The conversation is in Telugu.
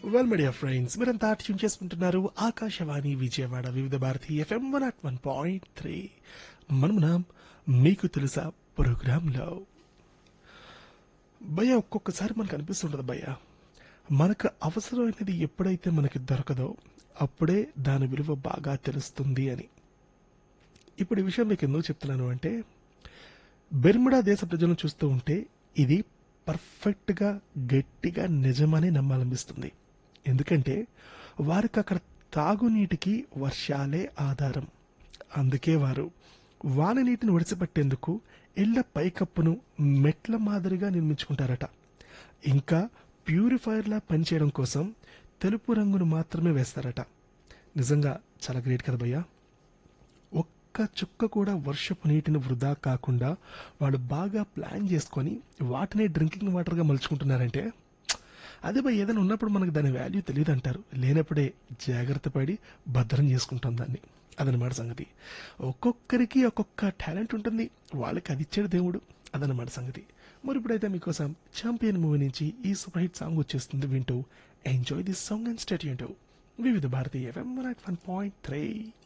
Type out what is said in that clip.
వెల్ మీడియా ఫ్రెండ్స్ మీరంతా ట్యూన్ చేసుకుంటున్నారు Akashvani Vijayawada Vividh Bharati FM one at one point three మనమునాం మీకు తెలుసా ప్రోగ్రాంలో భయ ఒక్కొక్కసారి మనకు అనిపిస్తుంటది భయ్య మనకు అవసరమైనది ఎప్పుడైతే మనకి దొరకదో అప్పుడే దాని విలువ బాగా తెలుస్తుంది అని ఇప్పుడు ఈ విషయం మీకు ఎందుకు చెప్తున్నాను అంటే బెర్ముడా దేశ ప్రజలను చూస్తూ ఉంటే ఇది పర్ఫెక్ట్గా గట్టిగా నిజమని నమ్మాలనిపిస్తుంది ఎందుకంటే వారికి అక్కడ తాగునీటికి వర్షాలే ఆధారం అందుకే వారు వాన నీటిని ఒడిసిపట్టేందుకు ఇళ్ల పైకప్పును మెట్ల మాదిరిగా నిర్మించుకుంటారట ఇంకా ప్యూరిఫైయర్లా పనిచేయడం కోసం తెలుపు రంగును మాత్రమే వేస్తారట నిజంగా చాలా గ్రేట్ కదా భయ్యా ఒక్క చుక్క కూడా వర్షపు నీటిని వృధా కాకుండా వాళ్ళు బాగా ప్లాన్ చేసుకొని వాటిని డ్రింకింగ్ వాటర్గా మలుచుకుంటున్నారంటే అదే భయ్ ఏదైనా ఉన్నప్పుడు మనకు దాని వాల్యూ తెలియదు అంటారు లేనప్పుడే జాగ్రత్త పడి భద్రం చేసుకుంటాం దాన్ని అదనమాట సంగతి ఒక్కొక్కరికి ఒక్కొక్క టాలెంట్ ఉంటుంది వాళ్ళకి అది ఇచ్చాడు దేవుడు అదనమాట సంగతి మరి ఇప్పుడైతే మీకోసం ఛాంపియన్ మూవీ నుంచి ఈ సూపర్ హిట్ సాంగ్ వచ్చేస్తుంది వింటూ enjoy this song and state Vividh Bharatiya FM one point three